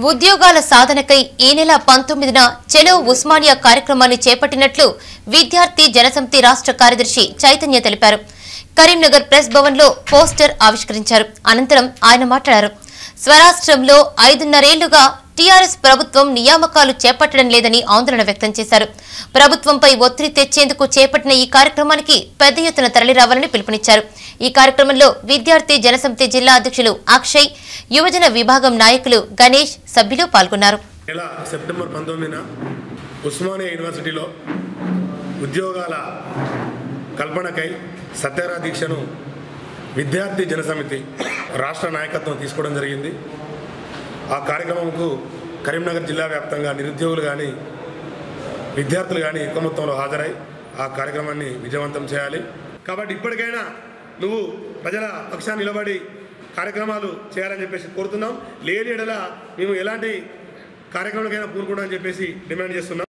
ఉద్యోగాల సాధనకై ఈ నెల పంతొమ్మిదిన చెలో ఉస్మానియా కార్యక్రమాన్ని చేపట్టినట్లు విద్యార్థి జనసమితి రాష్ట్ర కార్యదర్శి చైతన్య తెలిపారు కరీంనగర్ ప్రెస్ భవన్లో పోస్టర్ ఆవిష్కరించారు అనంతరం ఆయన మాట్లాడారు స్వరాష్ట్రంలో ఐదున్నరేళ్లుగా టీఆర్ఎస్ ప్రభుత్వం నియామకాలు చేపట్టడం లేదని ఆందోళన వ్యక్తం చేశారు ప్రభుత్వంపై ఒత్తిడి తెచ్చేందుకు చేపట్టిన ఈ కార్యక్రమానికి పెద్ద ఎత్తున తరలిరావాలని పిలుపునిచ్చారు ఈ కార్యక్రమంలో విద్యార్థి జనసమితి జిల్లా అధ్యక్షులు అక్షయ్ యువజన విభాగం నాయకులు గణేష్ సభ్యులు పాల్గొన్నారు నెల సెప్టెంబర్ పంతొమ్మిదిన ఉస్మానియా యూనివర్సిటీలో ఉద్యోగాల కల్పనకై సత్యాగ్రహ దీక్షను విద్యార్థి జనసమితి రాష్ట్ర నాయకత్వం తీసుకోవడం జరిగింది ఆ కార్యక్రమంకు కరీంనగర్ జిల్లా వ్యాప్తంగా నిరుద్యోగులు కానీ విద్యార్థులు కానీ ఎక్కువ మొత్తంలో హాజరై ఆ కార్యక్రమాన్ని విజయవంతం చేయాలి కాబట్టి ఇప్పటికైనా నువ్వు ప్రజల పక్షాన్ని నిలబడి కార్యక్రమాలు చేయాలని చెప్పేసి కోరుతున్నాం లేని ఎడల మేము ఎలాంటి కార్యక్రమాలకైనా పూనుకుంటామని చెప్పేసి డిమాండ్ చేస్తున్నాం